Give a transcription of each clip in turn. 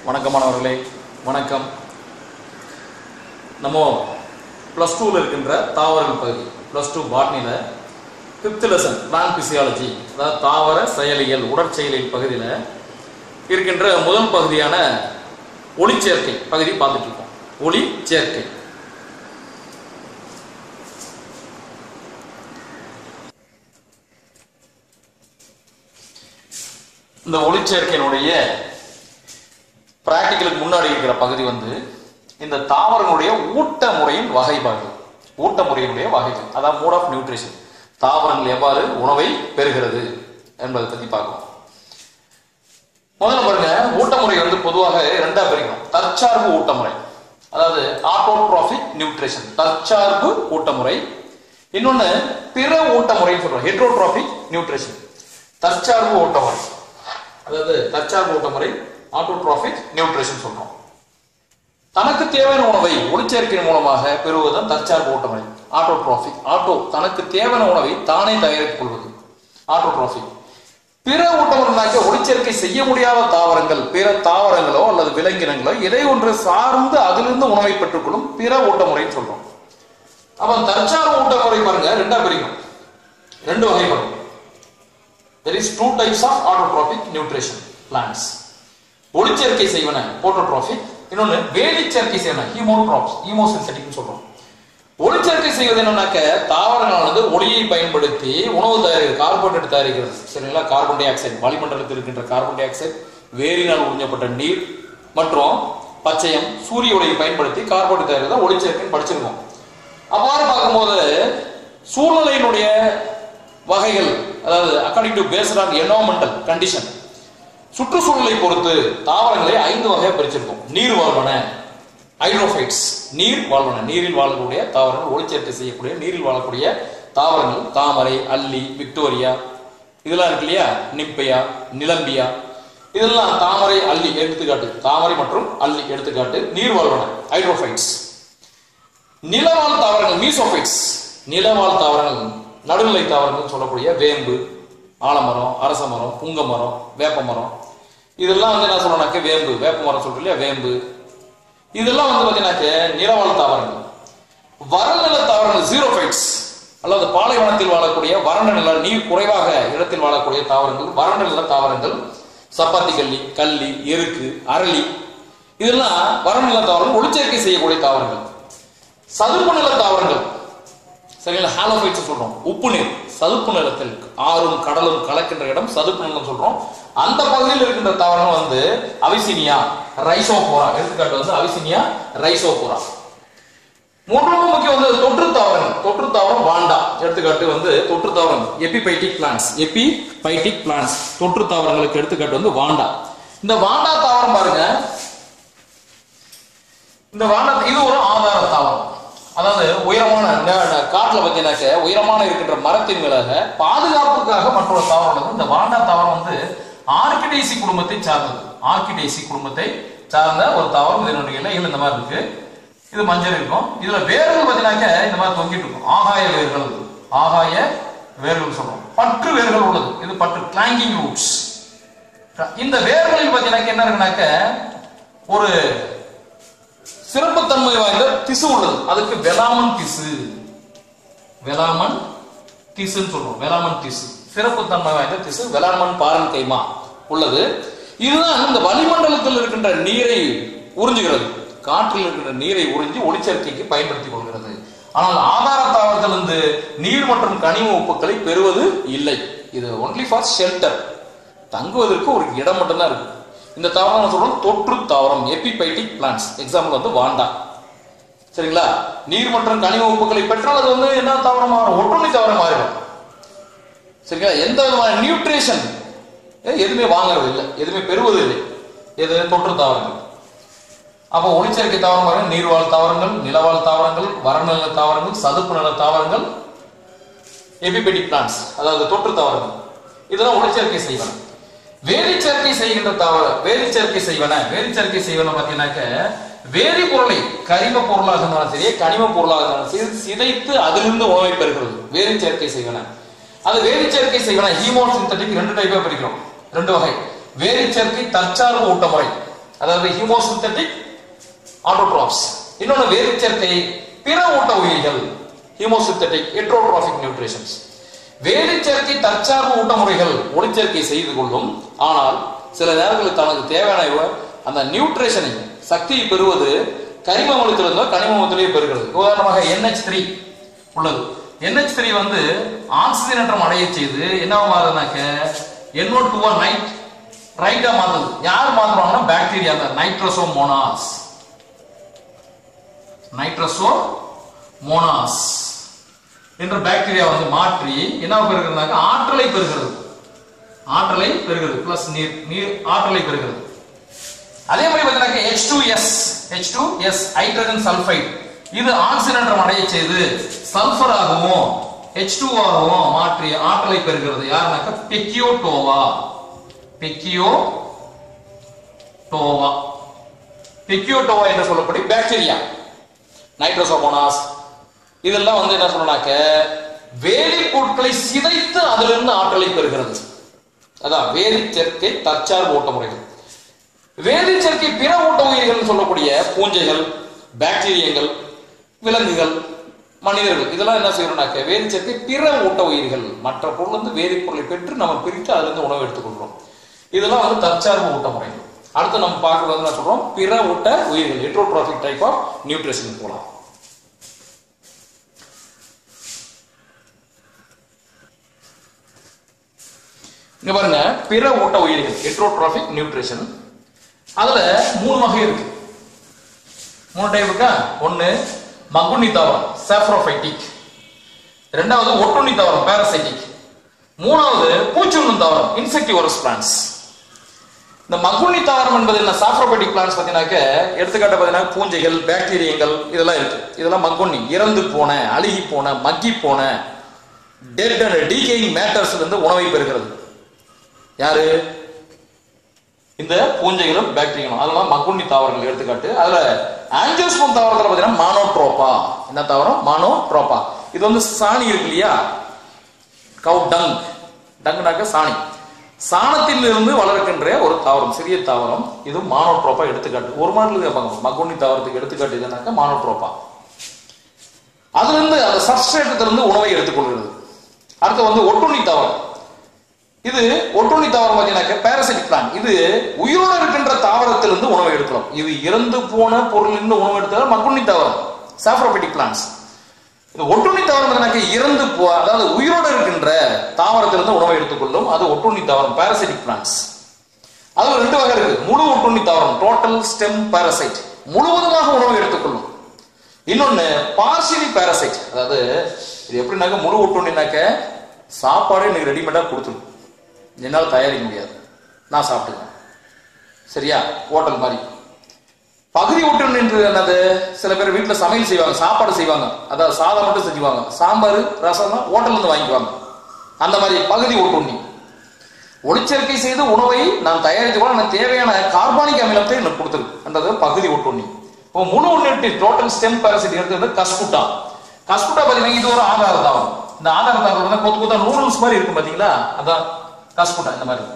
வணக்கம் மாணவர்களே வணக்கம் நம்ம ப்ளஸ் டூவில் இருக்கின்ற தாவரங்கள் பகுதி ப்ளஸ் டூ பாட்னியில் ஃபிஃப்த் லெசன் பிளான் பிசியாலஜி அதாவது தாவர செயலியல் உடற்செயலியல் பகுதியில் இருக்கின்ற முதல் பகுதியான ஒளிச்சேர்க்கை பகுதி பார்த்துட்டு இருக்கோம் ஒளி சேர்க்கை இந்த ஒளிச்சேர்க்கையினுடைய பிராக்டிக்கலுக்கு முன்னாடி இருக்கிற பகுதி வந்து இந்த தாவரங்களுடைய ஊட்ட முறையின் வகைப்பாடு ஊட்ட முறையினுடைய வகைகள் அதாவது மோட் ஆஃப் நியூட்ரிஷன் தாவரங்கள் எவ்வாறு உணவை பெறுகிறது என்பதை பத்தி பார்க்கலாம் முதல்ல பாருங்க ஊட்டமுறை வந்து பொதுவாக ரெண்டா பிரிக்கணும் தற்சார்பு ஊட்டமுறை அதாவது ஆட்டோட்ரோபிக் நியூட்ரிஷன் தற்சார்பு ஊட்டமுறை இன்னொன்னு பிற ஊட்டமுறைன்னு சொல்றோம் ஹெட்ரோட்ரோபிக் நியூட்ரிஷன் தற்சார்பு ஊட்டமுறை அதாவது தற்சார்பு ஊட்டமுறை ஆட்டோட்ரோபிக் நியூட்ரிஷன் சொல்றோம் தனக்கு தேவையான உணவை ஒளிச்சேர்க்கையின் மூலமாக பெறுவதுதான் தற்சார்பு ஊட்டமுறை ஆட்டோட்ரோபிக் ஆட்டோ தனக்கு தேவையான உணவை தானே தயாரித்துக் கொள்வது ஆட்டோட்ரோபிக் பிற ஊட்டமுறைனாக்க ஒளிச்சேர்க்கை செய்ய முடியாத தாவரங்கள் பிற தாவரங்களோ அல்லது விலங்கினங்களோ எதை ஒன்று சார்ந்து அதிலிருந்து உணவை பெற்றுக்கொள்ளும் பிற ஊட்டமுறைன்னு சொல்றோம் அப்ப தற்சார்பு ஊட்டமுறை பாருங்க ரெண்டா பிரிக்கும் ரெண்டு வகைப்படும் there is two types of autotrophic nutrition plants ஒளிச்சேர்க்கை செய்வன போட்டோட்ரோபிக் இன்னொன்னு வேதிச்சேர்க்கை செய்வன ஹீமோட்ராப்ஸ் ஹீமோசின்தெட்டிக்னு சொல்றோம் ஒளிச்சேர்க்கை செய்வது என்னன்னாக்க தாவரங்களானது ஒளியை பயன்படுத்தி உணவு தயாரிக்கிறது கார்போஹைட்ரேட் தயாரிக்கிறது சரிங்களா கார்பன் டை ஆக்சைடு வளிமண்டலத்தில் இருக்கின்ற கார்பன் டை ஆக்சைடு வேரினால் உறிஞ்சப்பட்ட நீர் மற்றும் பச்சையம் சூரிய ஒளியை பயன்படுத்தி கார்போஹைட்ரேட் தயாரிக்கிறது ஒளிச்சேர்க்கைன்னு படிச்சிருக்கோம் அவ்வாறு பார்க்கும்போது சூழ்நிலையினுடைய வகைகள் அதாவது according to based on environmental condition சுற்றுச்சூழலை பொறுத்து தாவரங்களை ஐந்து வகையாக பிரிச்சிருக்கோம் நீர் வாழ்வன ஹைட்ரோஃபைட்ஸ் நீர் வாழ்வன நீரில் வாழக்கூடிய தாவரங்கள் ஒளிச்சேர்க்கை செய்யக்கூடிய நீரில் வாழக்கூடிய தாவரங்கள் தாமரை அல்லி விக்டோரியா இதெல்லாம் இருக்கு இல்லையா நிப்பையா நிலம்பியா இதெல்லாம் தாமரை அல்லி எடுத்துக்காட்டு தாமரை மற்றும் அல்லி எடுத்துக்காட்டு நீர் வாழ்வன ஹைட்ரோஃபைட்ஸ் நிலவாழ் தாவரங்கள் மீசோஃபைட்ஸ் நிலவாழ் தாவரங்கள் நடுநிலை தாவரங்கள் சொல்லக்கூடிய வேம்பு ஆலமரம் அரச மரம் புங்க மரம் வேப்ப மரம் இதெல்லாம் வந்து என்ன சொல்லணும்னாக்க வேம்பு வேப்ப மரம் சொல்றோம் இல்லையா வேம்பு இதெல்லாம் வந்து பார்த்தீங்கன்னாக்க நிலவாழ் தாவரங்கள் வறண்ட நில தாவரங்கள் ஜீரோ ஃபைட்ஸ் அல்லது பாலைவனத்தில் வாழக்கூடிய வறண்ட நில நீர் குறைவாக இடத்தில் வாழக்கூடிய தாவரங்கள் வறண்ட நில தாவரங்கள் சப்பாத்தி கள்ளி கள்ளி எருக்கு அரளி இதெல்லாம் வறண்ட நில தாவரங்கள் ஒளிச்சேர்க்கை செய்யக்கூடிய தாவரங்கள் சதுப்பு நில தாவரங்கள் சரிங்களா ஹாலோஃபைட்ஸ் சொல்றோம் உப்பு நீர் சதுப்பு நிலத்தில் ஆறும் கடலும் கலக்கின்ற இடம் சதுப்பு நிலம் சொல்றோம் அந்த பகுதியில் இருக்கின்ற தாவரங்கள் வந்து அவிசினியா ரைசோபோரா எடுத்துக்காட்டு வந்து அவிசினியா ரைசோபோரா மூன்றாவது முக்கியம் வந்து தொற்று தாவரங்கள் தொற்று தாவரம் வாண்டா எடுத்துக்காட்டு வந்து தொற்று தாவரம் எபிபைட்டிக் பிளான்ஸ் எபிபைட்டிக் பிளான்ஸ் தொற்று தாவரங்களுக்கு எடுத்துக்காட்டு வந்து வாண்டா இந்த வாண்டா தாவரம் பாருங்க இந்த வாண்டா இது ஒரு ஆதார தாவரம் அதாவது உயரமான காட்டுல பார்த்தீங்கன்னாக்க உயரமான இருக்கின்ற மரத்தின் மேலாக பாதுகாப்புக்காக மற்றொரு தாவரம் உள்ளது இந்த வாண்டா தாவரம் வந்து ஆர்கிடேசி குடும்பத்தை சார்ந்தது ஆர்கிடேசி குடும்பத்தை சார்ந்த ஒரு தாவரம் இதனுடைய இலைகள் இந்த மாதிரி இருக்கு இது மஞ்சள் இருக்கும் இதுல வேர்கள் பார்த்தீங்கன்னாக்க இந்த மாதிரி தொங்கிட்டு இருக்கும் ஆகாய வேர்கள் ஆகாய வேர்கள் சொல்றோம் பற்று வேர்கள் உள்ளது இது பற்று கிளாங்கிங் ரூட்ஸ் இந்த வேர்களில் பார்த்தீங்கன்னாக்க என்ன இருக்குனாக்க ஒரு சிறப்புத்தன்மை வாய்ந்த திசு உள்ளது அதுக்கு வெலாமன் திசு வெலாமன் திசுன்னு சொல்றோம் வெலாமன் திசு சிறப்புத்தன்மை வாய்ந்த திசு வெலாமன் பாரன் கைமா உள்ளது இதுதான் இந்த வளிமண்டலத்தில் இருக்கின்ற நீரை உறிஞ்சுகிறது காற்றில் இருக்கின்ற நீரை உறிஞ்சி ஒளிச்சேர்க்கைக்கு பயன்படுத்திக் கொள்கிறது ஆனால் ஆதார தாவரத்திலிருந்து நீர் மற்றும் கனிம உப்புக்களை பெறுவது இல்லை இது ஒன்லி ஃபார் ஷெல்டர் தங்குவதற்கு ஒரு இடம் மட்டும்தான் இருக்கு இந்த தாவரம் சொல்றோம் தொற்று தாவரம் எபிபைட்டிக் பிளான்ஸ் எக்ஸாம்பிள் வந்து வாண்டா சரிங்களா நீர் மற்றும் கனிம உப்புகளை பெற்றால் அது வந்து என்ன தாவரம் மாறும் ஒட்டுண்ணி தாவரம் மாறிடும் சரிங்களா எந்த விதமான நியூட்ரிஷன் எதுவுமே வாங்குறது இல்லை எதுவுமே பெறுவது இல்லை எது தொற்று தாவரங்கள் அப்போ ஒளிச்சேர்க்கை தாவரம் பாருங்க நீர்வாழ் தாவரங்கள் நிலவாழ் தாவரங்கள் வறநில தாவரங்கள் சதுப்பு நில தாவரங்கள் எபிபெட்டிக் பிளான்ஸ் அதாவது தொற்று தாவரங்கள் இதெல்லாம் ஒளிச்சேர்க்கை செய்வன வேதிச்சேர்க்கை செய்கின்ற தாவர வேதிச்சேர்க்கை செய்வன வேதிச்சேர்க்கை செய்வன பார்த்தீங்கன்னாக்க வேதிப்பொருளை கரிம பொருளாக இருந்தாலும் சரி கனிம பொருளாக இருந்தாலும் சரி சிதைத்து அதிலிருந்து உணவை பெறுகிறது வேதிச்சேர்க்கை செய்வன அது வேதிச்சேர்க்கை செய்வன ஹீமோ சிந்தட்டிக் ரெண்டு டைப்பா பிரிக்கிறோம் ரெண்டு வகை வேதிச்சேர்க்கை தற்சார்பு ஊட்டமுறை அதாவது ஹியூமோசிந்தட்டிக் ஆட்டோட்ராப்ஸ் இன்னொன்று வேதிச்சேர்க்கை பிற ஊட்ட உயிரிகள் ஹியூமோசிந்தட்டிக் எட்ரோட்ராபிக் நியூட்ரிஷன்ஸ் வேதிச்சேர்க்கை தற்சார்பு ஊட்ட முறைகள் ஒளிச்சேர்க்கை செய்து கொள்ளும் ஆனால் சில நேரங்களில் தனக்கு தேவையான இவ- அந்த நியூட்ரிஷனை சக்தியை பெறுவது கரிமமூலத்திலிருந்தோ கனிமமூலத்திலேயே பெறுகிறது உதாரணமாக NH3 த்ரீ உள்ளது NH3 த்ரீ வந்து ஆக்சிஜனேற்றம் அடைய செய்து என்ன மாறுதுனாக்க NO டூ நைட் ரைட்டா மாறுது யார் மாத்துறாங்கன்னா பாக்டீரியா தான் நைட்ரோசோ மோனாஸ் நைட்ரசோ மோனாஸ் என்ற பாக்டீரியா வந்து மாற்றி என்ன பெறுகிறதுனாக்க ஆற்றலை பெறுகிறது ஆற்றலை பெறுகிறது பிளஸ் நீர் நீர் ஆற்றலை பெறுகிறது அதே மாதிரி பார்த்தீங்கன்னா H two S H two S hydrogen sulphide இது ஆக்சிஜனேற்றம் அடைய செய்து சல்ஃபர் ஆகவும் ஹெச் டூ ஆகவும் மாற்றி ஆற்றலை பெறுகிறது யாருனாக்க பெக்கியோட்டோவா பெக்கியோ டோவா பெக்கியோட்டோவா என்று சொல்லக்கூடிய பாக்டீரியா நைட்ரோசோமோனாஸ் இதெல்லாம் வந்து என்ன சொல்லணும்னாக்க வேதிப்பொருட்களை சிதைத்து அதிலிருந்து ஆற்றலை பெறுகிறது அதான் வேதிச்சேர்க்கை தற்சார்பு ஓட்ட முறைகள் வேதிச்சேர்க்கை பிற ஊட்ட உயிர்கள் சொல்லக்கூடிய பூஞ்சைகள் பாக்டீரியங்கள் விலங்குகள் மனிதர்கள் இதெல்லாம் என்ன செய்யணும்னாக்க வேதிச்சேர்க்கை பிற ஊட்ட உயிர்கள் மற்ற பொருள் வந்து வேதிப்பொருளை பெற்று நம்ம பிரித்து அதிலிருந்து உணவு எடுத்துக்கொள்றோம் இதெல்லாம் வந்து தற்சார்பு ஊட்ட முறைகள் அடுத்து நம்ம பார்க்கறது வந்து என்ன சொல்றோம் பிற ஊட்ட உயிர்கள் ஹெட்ரோட்ராபிக் டைப் ஆஃப் நியூட்ரிஷன் போலாம் இங்க பாருங்க பிற ஊட்ட உயிரிகள் ஹெட்ரோட்ராபிக் நியூட்ரிஷன் அதுல மூணு வகை இருக்கு மூணு டைப் இருக்கா ஒன்னு மகுனி தாவரம் சாப்ரோஃபைட்டிக் ரெண்டாவது ஒட்டுண்ணி தாவரம் பாரசைட்டிக் மூணாவது பூச்சுண்ணு தாவரம் இன்செக்டிவரஸ் பிளான்ஸ் இந்த மகுனி தாவரம் என்பது என்ன சாப்ரோபைட்டிக் பிளான்ஸ் பார்த்தீங்கன்னாக்க எடுத்துக்காட்டு பார்த்தீங்கன்னா பூஞ்சைகள் பாக்டீரியங்கள் இதெல்லாம் இருக்கு இதெல்லாம் மகுனி இறந்து போன அழுகி போன மக்கி போன டெட் அண்ட் டீகேயிங் மேட்டர்ஸ்ல இருந்து உணவை பெறுகிறது யாரு இந்த பூஞ்சைகளும் பாக்டீரியாவும் அதெல்லாம் மக்குண்ணி தாவரங்கள் எடுத்துக்காட்டு அதுல ஆஞ்சியோஸ்போம் தாவரத்துல பாத்தீங்கன்னா மானோட்ரோபா என்ன தாவரம் மானோட்ரோபா இது வந்து சாணி இருக்கு இல்லையா கவு டங் டங்னாக்க சாணி சாணத்தில் இருந்து வளர்க்கின்ற ஒரு தாவரம் சிறிய தாவரம் இது மானோட்ரோபா எடுத்துக்காட்டு ஒரு மாடலுக்கு கேட்பாங்க மக்குண்ணி தாவரத்துக்கு எடுத்துக்காட்டு எதுனாக்க மானோட்ரோபா அதுல இருந்து அந்த சப்ஸ்ட்ரேட்டத்துல இருந்து உணவை எடுத்துக்கொள்கிறது அடுத்து வந்து ஒட்டுண்ணி தாவரம் இது ஒட்டுண்ணி தாவரம் பார்த்தீங்கன்னாக்க பாரசிட்டிக் பிளான் இது உயிரோடு இருக்கின்ற தாவரத்திலிருந்து உணவை எடுக்கலாம் இது இறந்து போன பொருளிலிருந்து உணவு எடுத்தால் மக்குண்ணி தாவரம் சாப்ரோபெட்டிக் பிளான்ஸ் இது ஒட்டுண்ணி தாவரம் பார்த்தீங்கன்னாக்க இறந்து போ அதாவது உயிரோடு இருக்கின்ற தாவரத்திலிருந்து உணவை எடுத்துக்கொள்ளும் அது ஒட்டுண்ணி தாவரம் பாரசிட்டிக் பிளான்ஸ் அது ஒரு ரெண்டு வகை இருக்கு முழு ஒட்டுண்ணி தாவரம் டோட்டல் ஸ்டெம் பாரசைட் முழுவதுமாக உணவை எடுத்துக்கொள்ளும் இன்னொன்னு பார்சியலி பாரசைட் அதாவது இது எப்படின்னாக்க முழு ஒட்டுண்ணினாக்க சாப்பாடு எனக்கு ரெடிமேடா கொடுத்துரும் என்னால் தயாரிக்க முடியாது நான் சாப்பிட்டுக்கிறேன் சரியா ஹோட்டல் மாதிரி பகுதி ஒட்டுண்ணி என்று என்னது சில பேர் வீட்டில் சமையல் செய்வாங்க சாப்பாடு செய்வாங்க அதாவது சாதம் மட்டும் செஞ்சுவாங்க சாம்பார் ரசம் ஹோட்டல்ல இருந்து வாங்கிக்குவாங்க அந்த மாதிரி பகுதி ஒட்டுண்ணி ஒளிச்சேர்க்கை செய்து உணவை நான் தயாரித்து கூட எனக்கு தேவையான கார்பானிக் அமிலத்தை எனக்கு கொடுத்துருக்கு என்றது பகுதி ஒட்டுண்ணி இப்போ முழு ஒண்ணு டோட்டல் ஸ்டெம் பாரசிட்டி எடுத்தது கஸ்குட்டா கஸ்குட்டா பார்த்தீங்கன்னா இது ஒரு ஆதார தாவரம் இந்த ஆதார தாவரம் வந்து கொத்து கொத்தா நூடுல்ஸ் மாதிரி இருக்கும் பாத்தீங்களா அதான் கஸ்குட்டா இந்த மாதிரி இருக்கும்.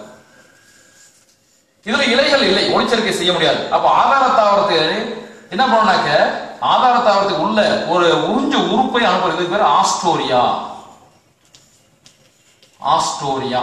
இதுல இலைகள் இல்லை ஒளிச்சேர்க்கை செய்ய முடியாது அப்ப ஆதார தாவரத்தை என்ன பண்ணாக்க ஆதார தாவரத்துக்கு உள்ள ஒரு உறிஞ்ச உறுப்பை அனுப்புறது இதுக்கு பேர் ஆஸ்டோரியா ஆஸ்டோரியா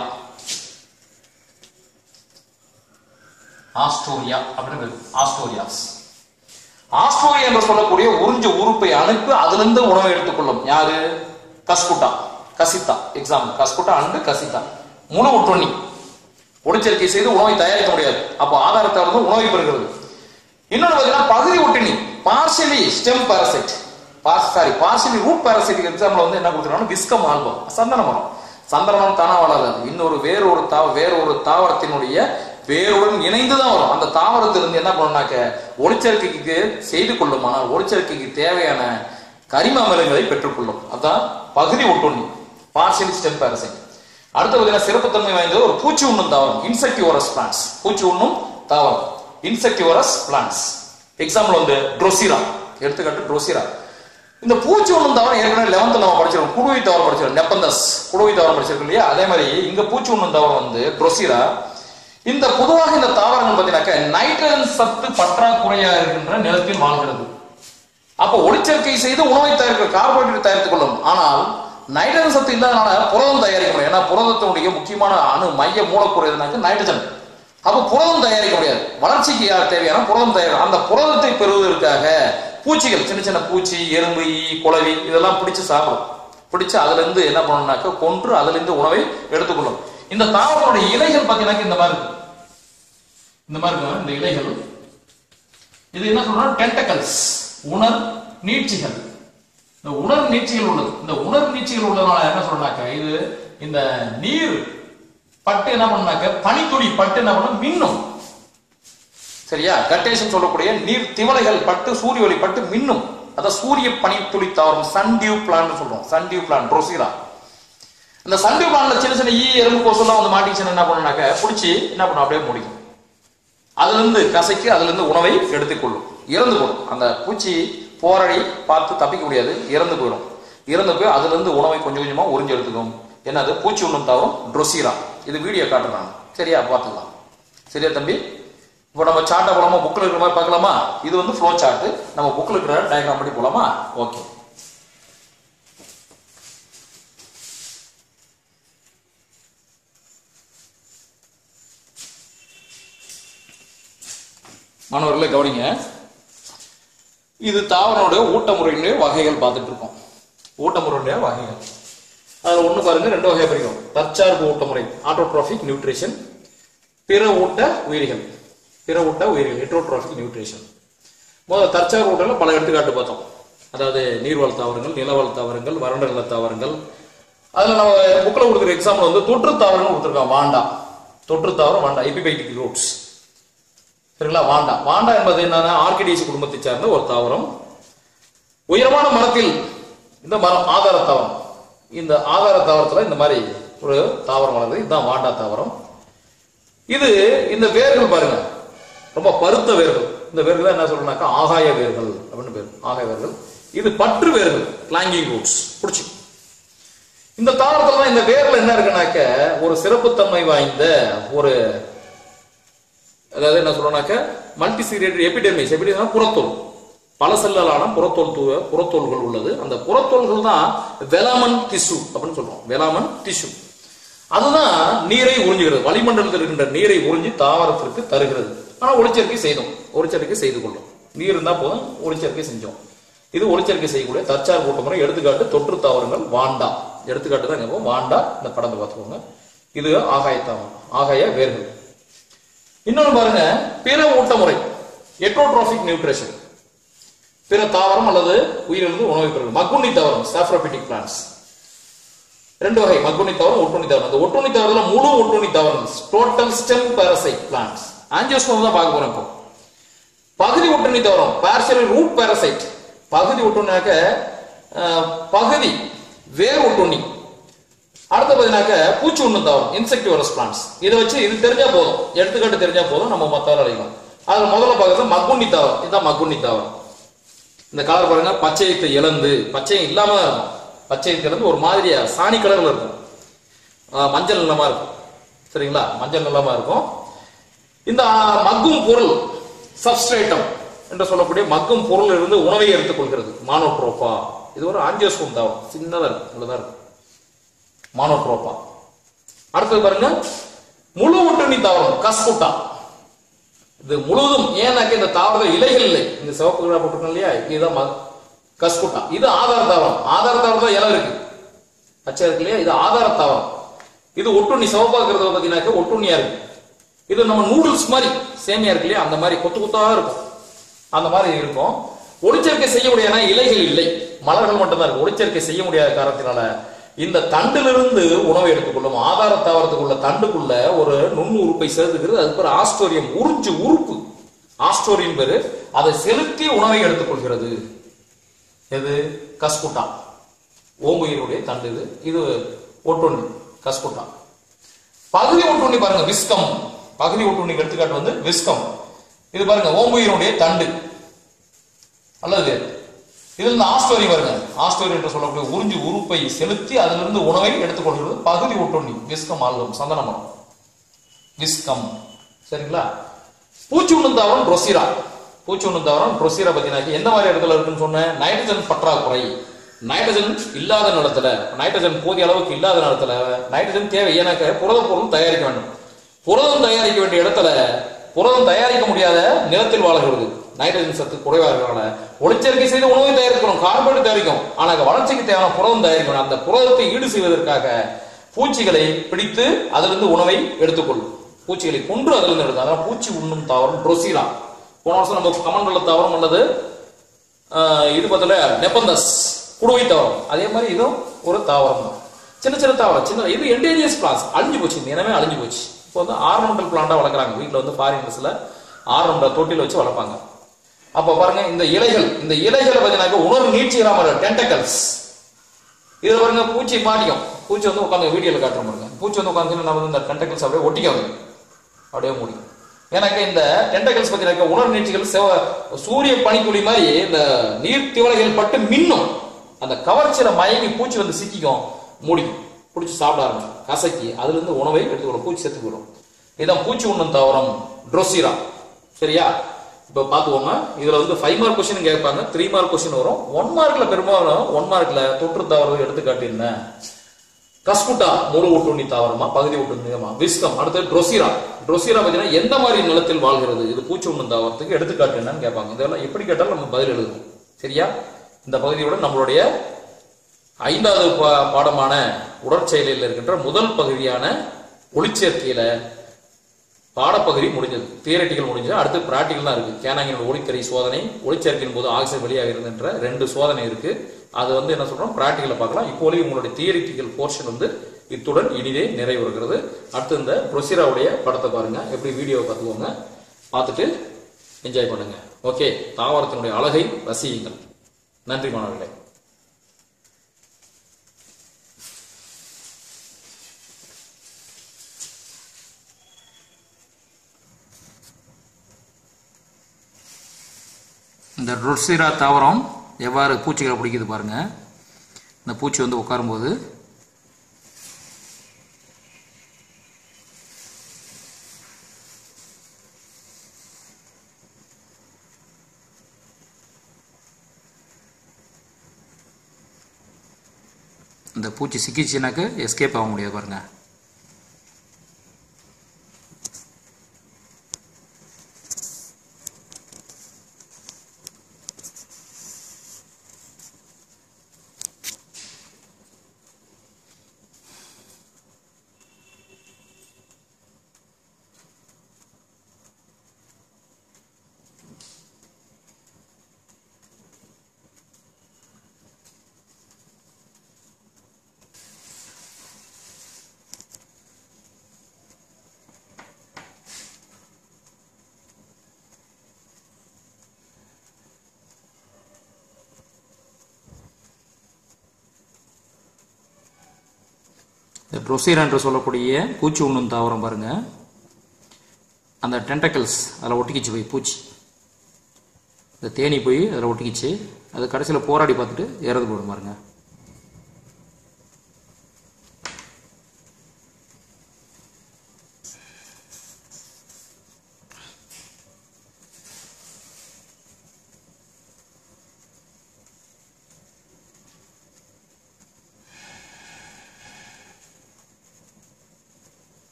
ஆஸ்டோரியா அப்படின்னு ஆஸ்டோரியாஸ் ஆஸ்டோரியா என்று சொல்லக்கூடிய உறிஞ்ச உறுப்பை அனுப்பி அதிலிருந்து உணவை எடுத்துக்கொள்ளும் யாரு கஸ்குட்டா கசித்தா எக்ஸாம்பிள் கஸ்குட்டா அண்டு கசித்தா முழு ஒட்டுண்ணி ஒளிச்சேர்க்கை செய்து உணவை தயாரிக்க முடியாது அப்போ ஆதாரத்தை வந்து உணவை பெறுகிறது இன்னொன்று பார்த்தீங்கன்னா பகுதி ஒட்டுண்ணி partially stem parasite sorry partially root parasite example வந்து என்ன கொடுத்துருக்காங்க விஸ்கம் ஆல்பம் சந்தன மரம் சந்தன மரம் தானா வளராது இன்னொரு வேறொரு தாவ வேறொரு தாவரத்தினுடைய வேருடன் இணைந்து தான் வரும் அந்த தாவரத்திலிருந்து என்ன பண்ணணும்னாக்க ஒளிச்சேர்க்கைக்கு செய்து கொள்ளும் ஆனால் ஒளிச்சேர்க்கைக்கு தேவையான கரிம அமிலங்களை பெற்றுக்கொள்ளும் அதான் பகுதி ஒட்டுண்ணி பார்ஷியல் ஸ்டெம் பாரசைட் அடுத்து பார்த்தீங்கன்னா சிறப்புத்தன்மை வாய்ந்தது ஒரு பூச்சி உண்ணும் தாவரம் இன்செக்டிவரஸ் பிளான்ஸ் பூச்சி உண்ணும் தாவரம் இன்செக்டிவரஸ் பிளான்ஸ் எக்ஸாம்பிள் வந்து ட்ரோசிரா எடுத்துக்காட்டு ட்ரோசிரா இந்த பூச்சி உண்ணும் தாவரம் ஏற்கனவே லெவன்த் நம்ம படிச்சிருக்கோம் குடுவை தாவரம் படிச்சிருக்கோம் நெப்பந்தஸ் குடுவை தாவரம் படிச்சிருக்கோம் இல்லையா அதே மாதிரி இங்க பூச்சி உண்ணும் தாவரம் வந்து ட்ரோசிரா இந்த பொதுவாக இந்த தாவரங்கள் பார்த்தீங்கன்னாக்க நைட்ரஜன் சத்து பற்றாக்குறையா இருக்கின்ற நிலத்தில் வாழ்கிறது அப்போ ஒளிச்சேர்க்கை செய்து உணவை தயாரிக்க கார்போஹைட்ரேட் தயாரித்துக் கொள்ளும் ஆனால் நைட்ரஜன் சத்து இல்லாதனால புரதம் தயாரிக்க முடியும் ஏன்னா புரதத்தினுடைய முக்கியமான அணு மைய மூலக்கூறு எதுனாக்க நைட்ரஜன் அப்போ புரதம் தயாரிக்க முடியாது வளர்ச்சிக்கு யார் தேவையான புரதம் தயாரி அந்த புரதத்தை பெறுவதற்காக பூச்சிகள் சின்ன சின்ன பூச்சி எறும்பு ஈ குளவி இதெல்லாம் பிடிச்சு சாப்பிடும் பிடிச்சு அதுல இருந்து என்ன பண்ணணும்னாக்க கொன்று அதுல இருந்து உணவை எடுத்துக்கொள்ளும் இந்த தாவரங்களுடைய இலைகள் பார்த்தீங்கன்னா இந்த மாதிரி இருக்கும் இந்த மாதிரி இருக்கும் இந்த இலைகள் இது என்ன சொல்றோம் டென்டக்கல்ஸ் உணர் நீட்சிகள் இந்த உணர் நீட்சிகள் உள்ளது இந்த உணர் நீட்சிகள் உள்ளதுனால என்ன சொல்றாக்க இது இந்த நீர் பட்டு என்ன பண்ணாக்க பனித்துளி பட்டு என்ன பண்ணும் மின்னும் சரியா கட்டேஷன் சொல்லக்கூடிய நீர் திவலைகள் பட்டு சூரிய ஒளி பட்டு மின்னும் அதான் சூரிய பனித்துளி தாவரம் சன்டியூ பிளான் சொல்றோம் சன்டியூ பிளான் ரோசிரா இந்த சன்டியூ பிளான்ல சின்ன சின்ன ஈ எறும்பு கொசுலாம் வந்து மாட்டிச்சுன்னா என்ன பண்ணுனாக்க பிடிச்சி என்ன பண்ணும் அப்படியே முடிக்கும் அதுல இருந்து கசைக்கு அதுல இருந்து உணவை எடுத்துக்கொள்ளும் இறந்து போடும் அந்த பூச்சி போராடி பார்த்து தப்பிக்க முடியாது இறந்து போயிடும் இறந்து போய் அதுல இருந்து உணவை கொஞ்சம் கொஞ்சமா உறிஞ்சு எடுத்துக்கும் என்னது பூச்சி உண்ணும் தவிர ட்ரொசீரா இது வீடியோ காட்டுறாங்க சரியா பார்த்துக்கலாம் சரியா தம்பி இப்போ நம்ம சார்ட்டை போலாமா புக்கில் இருக்கிற மாதிரி பார்க்கலாமா இது வந்து ஃப்ளோ சார்ட் நம்ம புக்கில் இருக்கிற டயக்ராம் படி போலாமா ஓகே மாணவர்களை கவனிங்க இது தாவரனுடைய ஊட்ட முறையினுடைய வகைகள் பார்த்துட்டு இருக்கோம் ஊட்ட முறையினுடைய வகைகள் அதில் ஒன்று பாருங்க ரெண்டு வகை பிரிக்கும் தற்சார்பு ஊட்ட முறை ஆட்டோட்ரோபிக் நியூட்ரிஷன் பிற ஊட்ட உயிரிகள் பிற ஊட்ட உயிரிகள் ஹெட்ரோட்ரோபிக் நியூட்ரிஷன் முதல்ல தற்சார்பு ஊட்டல பல எடுத்துக்காட்டு பார்த்தோம் அதாவது நீர்வாழ் தாவரங்கள் நிலவாழ் தாவரங்கள் வறண்ட நில தாவரங்கள் அதில் நம்ம புக்கில் கொடுக்குற எக்ஸாம்பிள் வந்து தொற்று தாவரங்கள் கொடுத்துருக்கோம் வாண்டா தொற்று தாவரம் வாண்டா எபிபைட்டிக் ரூட்ஸ் சரிங்களா வாண்டா வாண்டா என்பது என்னன்னா ஆர்கிடேசி குடும்பத்தை சார்ந்த ஒரு தாவரம் உயரமான மரத்தில் இந்த மரம் ஆதார தாவரம் இந்த ஆதார தாவரத்துல இந்த மாதிரி ஒரு தாவரம் வளருது இதுதான் வாண்டா தாவரம் இது இந்த வேர்கள் பாருங்க ரொம்ப பருத்த வேர்கள் இந்த வேர்கள் என்ன சொல்றோம்னாக்கா ஆகாய வேர்கள் அப்படின்னு பேர் ஆகாய வேர்கள் இது பற்று வேர்கள் கிளாங்கிங் ரூட்ஸ் பிடிச்சி இந்த தாவரத்துல தான் இந்த வேர்ல என்ன இருக்குனாக்க ஒரு சிறப்புத்தன்மை வாய்ந்த ஒரு அதாவது என்ன சொல்றோம்னாக்க மல்டி சீரியட் எபிடெமிஸ் எபிடெமிஸ் புறத்தோல் பல செல்லலான புறத்தோல் தூ புறத்தோல்கள் உள்ளது அந்த புறத்தோல்கள் தான் வெலாமன் டிஷ்யூ அப்படின்னு சொல்றோம் வெலாமன் டிஷ்யூ அதுதான் நீரை உறிஞ்சுகிறது வளிமண்டலத்தில் இருக்கின்ற நீரை உறிஞ்சி தாவரத்திற்கு தருகிறது ஆனா ஒளிச்சேர்க்கை செய்தோம் ஒளிச்சேர்க்கை செய்து கொள்ளும் நீர் இருந்தா போதும் ஒளிச்சேர்க்கை செஞ்சோம் இது ஒளிச்சேர்க்கை செய்யக்கூடிய தற்சார் கூட்ட முறை எடுத்துக்காட்டு தொற்று தாவரங்கள் வாண்டா எடுத்துக்காட்டு தான் இங்க வாண்டா இந்த படத்தை பார்த்துக்கோங்க இது ஆகாய தாவரம் ஆகாய வேர்கள் இன்னொன்று பாருங்க பிற ஊட்ட முறை எட்ரோட்ரோபிக் நியூட்ரிஷன் பிற தாவரம் அல்லது உயிரிழந்து உணவை பெறுவது மக்குண்ணி தாவரம் சாஃப்ரோபிட்டிக் பிளான்ஸ் ரெண்டு வகை மக்குண்ணி தாவரம் ஒட்டுண்ணி தாவரம் அந்த ஒட்டுண்ணி தாவரத்துல முழு ஒட்டுண்ணி தாவரம் total stem parasite plants angiosperm தான் பார்க்க போறோம் இப்போ பகுதி ஒட்டுண்ணி தாவரம் பார்ஷியல் ரூட் பாரசைட் பகுதி ஒட்டுண்ணினாக்க அஹ், பகுதி வேர் ஒட்டுண்ணி அடுத்து பார்த்தீங்கன்னாக்க பூச்சி உண்ணும் தாவரம் இன்செக்டிவரஸ் பிளான்ஸ் இதை வச்சு இது தெரிஞ்சா போதும் எடுத்துக்காட்டு தெரிஞ்சா போதும் நம்ம மத்தால அழைக்கலாம் அதுல முதல்ல பார்க்கறது மக்குண்ணி தாவரம் இதுதான் மக்குண்ணி தாவரம் இந்த கலர் பாருங்க பச்சையத்தை இழந்து பச்சையம் இல்லாம தான் இருக்கும் பச்சையத்தை இழந்து ஒரு மாதிரியா சாணி கலர்ல இருக்கும் ஆஹ் மஞ்சள் நிலமா இருக்கும் சரிங்களா மஞ்சள் நிலமா இருக்கும் இந்த ஆஹ், மக்கும் பொருள் சப்ஸ்ட்ரேட்டம் என்று சொல்லக்கூடிய மக்கும் பொருள் இருந்து உணவை எடுத்துக்கொள்கிறது மானோட்ரோபா இது ஒரு ஆஞ்சியோஸ்போம் தாவரம் சின்னதா இருக்கும் இவ்வளவுதான் இருக்கும் மானோட்ரோபா அடுத்தது பாருங்க முழு ஒட்டுண்ணி தாவரம் கஸ்குட்டா இது முழுவதும் ஏன்னாக்க இந்த தாவரத்தில் இலைகள் இல்லை இந்த சிவப்பு கலர் போட்டிருக்கோம் இல்லையா இதுதான் ம- கஸ்குட்டா இது ஆதார தாவரம் ஆதார தாவரம் தான் இலை இருக்கு பச்சை இருக்கு இல்லையா இது ஆதார தாவரம் இது ஒட்டுண்ணி சிவப்பா இருக்கிறது பார்த்தீங்கன்னாக்க ஒட்டுண்ணியா இருக்கு இது நம்ம நூடுல்ஸ் மாதிரி சேமியா இருக்கு இல்லையா அந்த மாதிரி கொத்து கொத்தா இருக்கும் அந்த மாதிரி இருக்கும் ஒளிச்சேர்க்கை செய்ய முடியாத இலைகள் இல்லை மலர்கள் மட்டும்தான் இருக்கு ஒளிச்சேர்க்கை செய்ய முடியாத காரணத்தினால இந்த தண்டிலிருந்து உணவை எடுத்துக்கொள்ளும் ஆதார தாவரத்துக்குள்ள தண்டுக்குள்ள ஒரு நுண்ணு உறுப்பை சேர்த்துக்கிறது அது பேர் ஆஸ்டோரியம் உறிஞ்சு உறுப்பு ஆஸ்டோரியம் பேரு அதை செலுத்தி உணவை எடுத்துக்கொள்கிறது எது கஸ்குட்டா ஓம்புயினுடைய தண்டு இது இது ஒட்டுண்ணி கஸ்குட்டா பகுதி ஒட்டுண்ணி பாருங்க விஸ்கம் பகுதி ஒட்டுண்ணி எடுத்துக்காட்டு வந்து விஸ்கம் இது பாருங்க ஓம்புயினுடைய தண்டு அல்லது வேர். இதுல இருந்து ஆஸ்டோரி வருங்க ஆஸ்டோரி என்று சொல்லக்கூடிய உறிஞ்சு உறுப்பை செலுத்தி அதிலிருந்து உணவை எடுத்துக்கொள்கிறது பகுதி ஒட்டுண்ணி விஸ்கம் ஆல்கம் சந்தன மரம் விஸ்கம் சரிங்களா பூச்சி உண்ணும் தாவரம் ட்ரொசிரா பூச்சி உண்ணும் தாவரம் ட்ரொசிரா பத்தினாக்கி எந்த மாதிரி இடத்துல இருக்குன்னு சொன்னேன் நைட்ரஜன் பற்றாக்குறை நைட்ரஜன் இல்லாத நிலத்துல நைட்ரஜன் போதிய அளவுக்கு இல்லாத நிலத்துல நைட்ரஜன் தேவை எனக்கு புரத பொருள் தயாரிக்க வேண்டும் புரதம் தயாரிக்க வேண்டிய இடத்துல புரதம் தயாரிக்க முடியாத நிலத்தில் வாழ்கிறது நைட்ரஜன் சத்து குறைவா இருக்கிறனால ஒளிச்சேர்க்கை செய்து உணவை தயாரிக்கணும் கார்போஹைட்ரேட் தயாரிக்கும் ஆனா அங்க வளர்ச்சிக்கு தேவையான புரதம் தயாரிக்கணும் அந்த புரதத்தை ஈடு செய்வதற்காக பூச்சிகளை பிடித்து அதிலிருந்து உணவை எடுத்துக்கொள்ளும் பூச்சிகளை கொன்று அதிலிருந்து எடுக்கும் அதான் பூச்சி உண்ணும் தாவரம் ட்ரொசிலா போன வருஷம் நம்ம கமண்டல தாவரம் அல்லது ஆஹ், இது பத்தில நெப்பந்தஸ் குடுவை தாவரம் அதே மாதிரி இதுவும் ஒரு தாவரம் தான் சின்ன சின்ன தாவரம் சின்ன இது என்டேரியஸ் பிளான்ஸ் அழிஞ்சு போச்சு இந்த இனமே அழிஞ்சு போச்சு இப்போ வந்து ஆர்னமெண்டல் பிளான்டா வளர்க்குறாங்க வீட்டில் வந்து ஃபாரினர்ஸ்ல ஆர்னமெண்டல் தொட்டில் வச்சு வளர்ப்பாங்க அப்ப பாருங்க இந்த இலைகள் இந்த இலைகளை பார்த்தீங்கன்னாக்க உணர்வு நீட்சி இல்லாமல் டென்டக்கல்ஸ் இது பாருங்க பூச்சி மாட்டிக்கும் பூச்சி வந்து உட்காந்து வீடியோல காட்டுற பாருங்க பூச்சி வந்து உட்காந்து நம்ம வந்து இந்த டென்டக்கல்ஸ் அப்படியே ஒட்டிக்காது அப்படியே முடியும் எனக்கு இந்த டென்டக்கல்ஸ் பார்த்தீங்கன்னா உணர் நீட்சிகள் செவ சூரிய பனித்துளி மாதிரி இந்த நீர் திவலைகள் பட்டு மின்னும் அந்த கவர்ச்சியில மயங்கி பூச்சி வந்து சிக்கிக்கும் மூடிக்கும் பிடிச்சி சாப்பிட ஆரம்பிக்கும் கசக்கி அதுல இருந்து உணவை எடுத்துக்கணும் பூச்சி செத்து போயிடும் இதான் பூச்சி உண்ணும் தாவரம் ட்ரோசிரா சரியா இப்ப பாத்துக்கோங்க இதுல வந்து ஃபைவ் மார்க் கொஸ்டின் கேட்பாங்க த்ரீ மார்க் கொஸ்டின் வரும் ஒன் மார்க்ல பெரும்பாலும் ஒன் மார்க்ல தொற்று தாவரம் எடுத்துக்காட்டு என்ன கஸ்குட்டா முழு ஒட்டுண்ணி தாவரமா பகுதி ஒட்டுண்ணியமா விஸ்கம் அடுத்து ட்ரொசிரா ட்ரொசிரா பார்த்தீங்கன்னா எந்த மாதிரி நிலத்தில் வாழ்கிறது இது பூச்சி உண்ணும் தாவரத்துக்கு எடுத்துக்காட்டு என்னன்னு கேட்பாங்க இதெல்லாம் எப்படி கேட்டாலும் நம்ம பதில் எழுதணும் சரியா இந்த பகுதியோட நம்மளுடைய ஐந்தாவது பா- பாடமான உடற்செயலில் இருக்கின்ற முதல் பகுதியான ஒளிச்சேர்க்கையில பாடப்பகுதி முடிஞ்சது தியரட்டிக்கல் முடிஞ்சது அடுத்து பிராக்டிக்கல் தான் இருக்கு கேனாங்கினோட ஒளிக்கரை சோதனை ஒளிச்சேர்க்கையின் போது ஆக்சிஜன் வெளியாகிறது என்ற ரெண்டு சோதனை இருக்கு அது வந்து என்ன சொல்றோம் பிராக்டிக்கல பார்க்கலாம் இப்போதைக்கு உங்களுடைய தியரிட்டிக்கல் போர்ஷன் வந்து இத்துடன் இனிதே நிறைவுறுகிறது அடுத்து இந்த ப்ரொசீராவுடைய படத்தை பாருங்க எப்படி வீடியோவை பார்த்துக்கோங்க பார்த்துட்டு என்ஜாய் பண்ணுங்க ஓகே தாவரத்தினுடைய அழகை ரசியுங்கள் நன்றி மாணவர்களே இந்த ரொட்சிரா தாவரம் எவ்வாறு பூச்சிகளை பிடிக்குது பாருங்க இந்த பூச்சி வந்து உட்காரும்போது இந்த பூச்சி சிக்கிச்சுனாக்க எஸ்கேப் ஆக முடியாது பாருங்க இந்த ப்ரொசீர் என்று சொல்லக்கூடிய பூச்சி உண்ணும் தாவரம் பாருங்க அந்த டென்டக்கல்ஸ் அதில் ஒட்டிக்கிச்சு போய் பூச்சி இந்த தேனி போய் அதில் ஒட்டிக்கிச்சு அது கடைசியில் போராடி பார்த்துட்டு இறந்து போயிடும் பாருங்க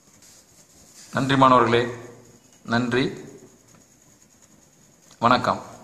நன்றி மாணவர்களே நன்றி வணக்கம்